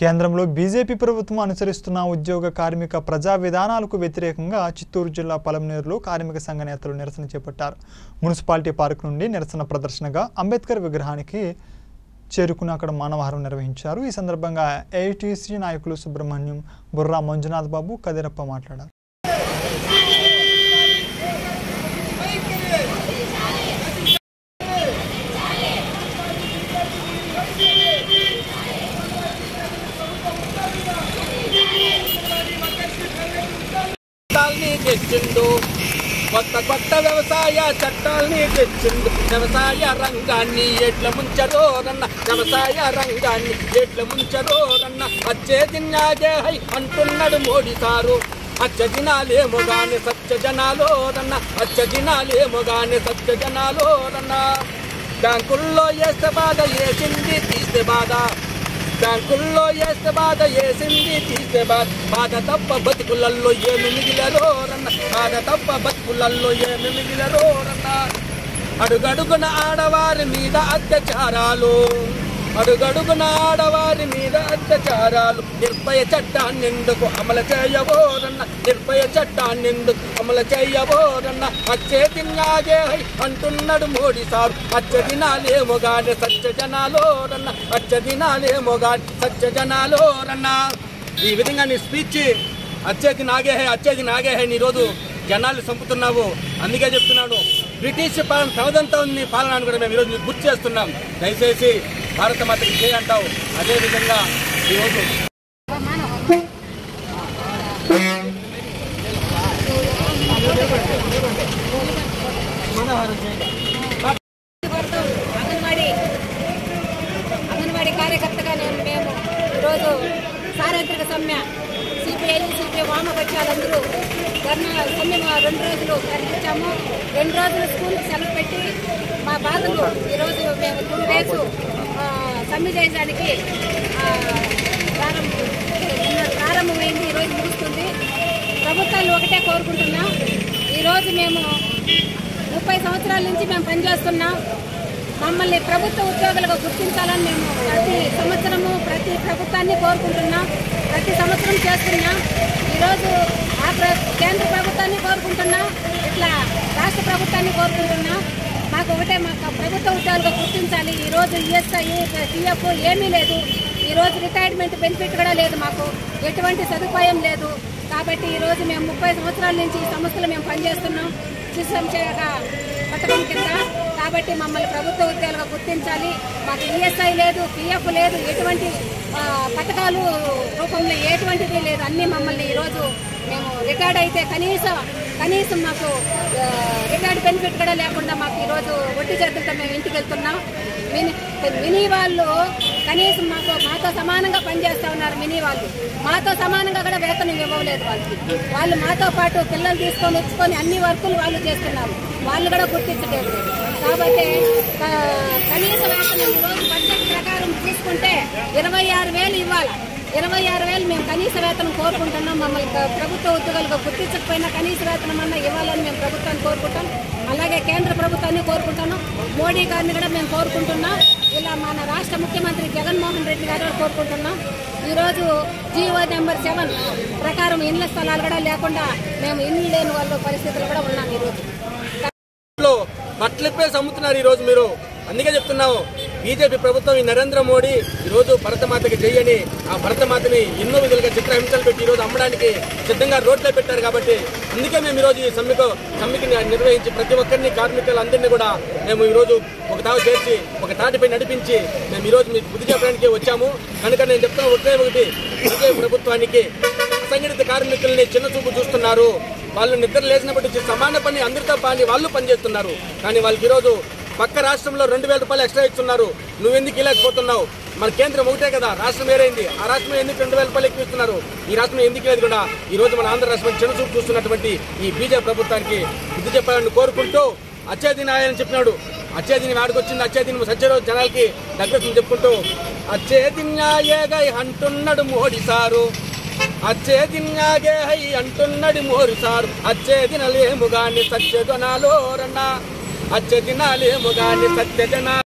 కేంద్రంలో బీజేపీ ప్రభుత్వం అనుసరిస్తున్న ఉద్యోగ కార్మిక ప్రజా విధానాలకు వ్యతిరేకంగా చిత్తూరు జిల్లా పలమనేరులో కార్మిక సంఘ నేతలు నిరసన చేపట్టారు మున్సిపాలిటీ పార్క్ నుండి నిరసన ప్రదర్శనగా అంబేద్కర్ విగ్రహానికి చేరుకుని అక్కడ మానవహారం నిర్వహించారు ఈ సందర్భంగా ఏఐటీసీ నాయకులు సుబ్రహ్మణ్యం బుర్రా మంజునాథ్ బాబు కదిరప్ప మాట్లాడారు చట్టాల్ని తెచ్చిండు కొత్త కొత్త వ్యవసాయ చట్టాల్ని తెచ్చిండు వ్యవసాయ రంగాన్ని ఎట్ల ముంచరోరన్న వ్యవసాయ రంగాన్ని ఎట్ల ముంచరోరన్న వచ్చే దిన్నాగే హై అంటున్నాడు మోడీ సారు అచ్చ దినాలేమో గాని సత్య జనాలోరన్న అచ్చ దినాలేమో గాని సత్య జనాలోరన్న బ్యాంకుల్లో వేస్తే బాధ వేసింది తీస్తే బాధ బ్యాంకుల్లో వేస్తే బాధ వేసింది తీస్తే బాధ బాధ తప్ప బతుకులల్లో ఏమి మిగిలరోరన్న బాధ తప్ప బతుకులల్లో ఏమి మిగిలరోరన్న అడుగడుగున ఆడవారి మీద అత్యాచారాలు అడుగడుగున ఆడవారి మీద అత్యాచారాలు నిర్భయ చట్టాన్ని ఎందుకు అమలు చేయబోరన్న నిర్భయ చట్టాన్ని ఎందుకు అమలు చేయబోరన్న అచ్చే తిన్నాగే హై అంటున్నాడు మోడీ సారు అచ్చ దినాలేమో గాని సత్య జనాలోరన్న అచ్చ దినాలేమో గాని సత్య జనాలోరన్న ఈ విధంగా నీ స్పీచ్ అచ్చేది నాగే హై అచ్చేది నాగే హై నీ రోజు జనాలు చంపుతున్నావు అందుకే చెప్తున్నాను బ్రిటిష్ పాలన తమదంతా ఉంది పాలన అని కూడా మేము ఈరోజు నీకు గుర్తు చేస్తున్నాం దయచేసి భారత మాతకి చేయి అంటావు అదే విధంగా ఈరోజు అంగన్వాడీ అంగన్వాడీ కార్యకర్తగా నేను మేము ఈరోజు సార్వత్రిక సమ్మె సిపిఐ సిపిఐ వామపక్షాలందరూ ధర్నా సమ్మె మా రెండు రోజులు ప్రకటించాము రెండు రోజులు స్కూల్ సెలవు పెట్టి మా బాధలు ఈరోజు మేము టూ డేస్ ఆ, సమ్మె చేయడానికి ఆ, ప్రారంభం ప్రారంభమైంది ఈరోజు ముగుస్తుంది ప్రభుత్వాలు ఒకటే కోరుకుంటున్నాం ఈరోజు మేము ముప్పై సంవత్సరాల నుంచి మేము పనిచేస్తున్నాం మమ్మల్ని ప్రభుత్వ ఉద్యోగులుగా గుర్తించాలని మేము ప్రతి సంవత్సరము ప్రతి ప్రభుత్వాన్ని కోరుకుంటున్నాం ప్రతి సంవత్సరం చేస్తున్నాం ఈరోజు ఆ ప్ర- కేంద్ర ప్రభుత్వాన్ని కోరుకుంటున్నాం ఇట్లా రాష్ట్ర ప్రభుత్వాన్ని కోరుకుంటున్నాం మాకు ఒకటే మాకు ప్రభుత్వ ఉద్యోగులుగా గుర్తించాలి ఈరోజు ఈఎస్ఐ పిఎఫ్ ఏమీ లేదు ఈరోజు రిటైర్మెంట్ బెనిఫిట్ కూడా లేదు మాకు ఎటువంటి సదుపాయం లేదు కాబట్టి ఈరోజు మేము ముప్పై సంవత్సరాల నుంచి ఈ సంస్థలో మేము పనిచేస్తున్నాం శిశు సంక్షేమ పథకం కింద కాబట్టి మమ్మల్ని ప్రభుత్వ ఉద్యోగులుగా గుర్తించాలి మాకు ఈఎస్ఐ లేదు పిఎఫ్ లేదు ఎటువంటి ఆ, పథకాలు రూపంలో ఎటువంటిది లేదు అన్నీ మమ్మల్ని ఈరోజు మేము రికార్డ్ అయితే కనీసం కనీసం మాకు ఆ, రికార్డ్ బెనిఫిట్ కూడా లేకుండా మాకు ఈరోజు వడ్డీ చేతులతో మేము ఇంటికి వెళ్తున్నాం మినీ మినీ వాళ్ళు కనీసం మాకు మాతో సమానంగా పనిచేస్తా ఉన్నారు మినీ వాళ్ళు మాతో సమానంగా కూడా వేతనం ఇవ్వలేదు వాళ్ళకి వాళ్ళు మాతో పాటు పిల్లలు తీసుకొని వచ్చుకొని అన్ని వర్కులు వాళ్ళు చేస్తున్నారు వాళ్ళు కూడా గుర్తించలేదు కాబట్టి ఆ, కనీస వేతనం ఈరోజు బడ్జెట్ ప్రకారం చూసుకుంటే ఇరవై ఆరు వేలు ఇవ్వాలి ఇరవై ఆరు వేలు మేము కనీస వేతనం కోరుకుంటున్నాం మమ్మల్ని ప్ర- ప్రభుత్వ ఉద్యోగులుగా గుర్తించకపోయినా కనీస వేతనం అన్నా ఇవ్వాలని మేము ప్రభుత్వాన్ని కోరుకుంటాం అలాగే కేంద్ర ప్రభుత్వాన్ని కోరుకుంటున్నాం మోడీ గారిని కూడా మేము కోరుకుంటున్నాం ఇలా మన రాష్ట్ర ముఖ్యమంత్రి జగన్మోహన్ రెడ్డి గారు కూడా కోరుకుంటున్నాం ఈరోజు జీవో నెంబర్ సెవెన్ ప్రకారం ఇండ్ల స్థలాలు కూడా లేకుండా మేము ఇండ్లు లేని వాళ్ళ పరిస్థితులు కూడా ఉన్నాం ఈరోజు లో బట్టలిప్పేసి అమ్ముతున్నారు ఈ రోజు మీరు అందుకే చెప్తున్నాము బీజేపీ ప్రభుత్వం ఈ నరేంద్ర మోడీ ఈ రోజు భరతమాతకి చెయ్యని ఆ భరతమాతని ఎన్నో విధులుగా చిత్ర హింసలు పెట్టి ఈ రోజు అమ్మడానికి సిద్ధంగా రోడ్లే పెట్టారు కాబట్టి అందుకే మేము ఈ రోజు ఈ సమ్మెకు సమ్మెకి నిర్వహించి ప్రతి ఒక్కరిని కార్మికులందరినీ కూడా మేము ఈ రోజు ఒక తావు చేర్చి ఒక తాటిపై నడిపించి మేము ఈ రోజు మీకు బుద్ధి చెప్పడానికి వచ్చాము కనుక నేను చెప్తున్నా ఒకటే ఒకటి బీజేపీ ప్రభుత్వానికి అసంఘటిత కార్మికుల్ని చిన్న చూపు చూస్తున్నారు వాళ్ళు నిద్ర లేచినప్పటి నుంచి సమాన పని అందరితో పని వాళ్ళు పనిచేస్తున్నారు కానీ వాళ్ళకి ఈరోజు పక్క రాష్ట్రంలో రెండు వేల రూపాయలు ఎక్స్ట్రా ఇస్తున్నారు నువ్వెందుకు ఇలాకపోతున్నావు మన కేంద్రం ఒకటే కదా రాష్ట్రం వేరైంది ఆ రాష్ట్రం ఎందుకు రెండు వేల రూపాయలు ఎక్కువ ఇస్తున్నారు ఈ రాష్ట్రం ఎందుకు లేదు కూడా ఈ రోజు మన ఆంధ్ర రాష్ట్రం చిన్న చూపు చూస్తున్నటువంటి ఈ బీజేపీ ప్రభుత్వానికి బుద్ధి చెప్పాలని కోరుకుంటూ అచ్చేది నాయని చెప్పినాడు అచ్చేదిని వాడికొచ్చింది అచ్చేదిని సత్యరోజు జనాలకి దగ్గర చెప్పుకుంటూ అచ్చేది న్యాయేగా అంటున్నాడు మోడీ సారు అచ్చే దిన్నాగే హై అంటున్నది మోరు సారు అచ్చే దినలేము గాని సత్య జనాలో రన్న అచ్చే దినాలేము గాని సత్య జనా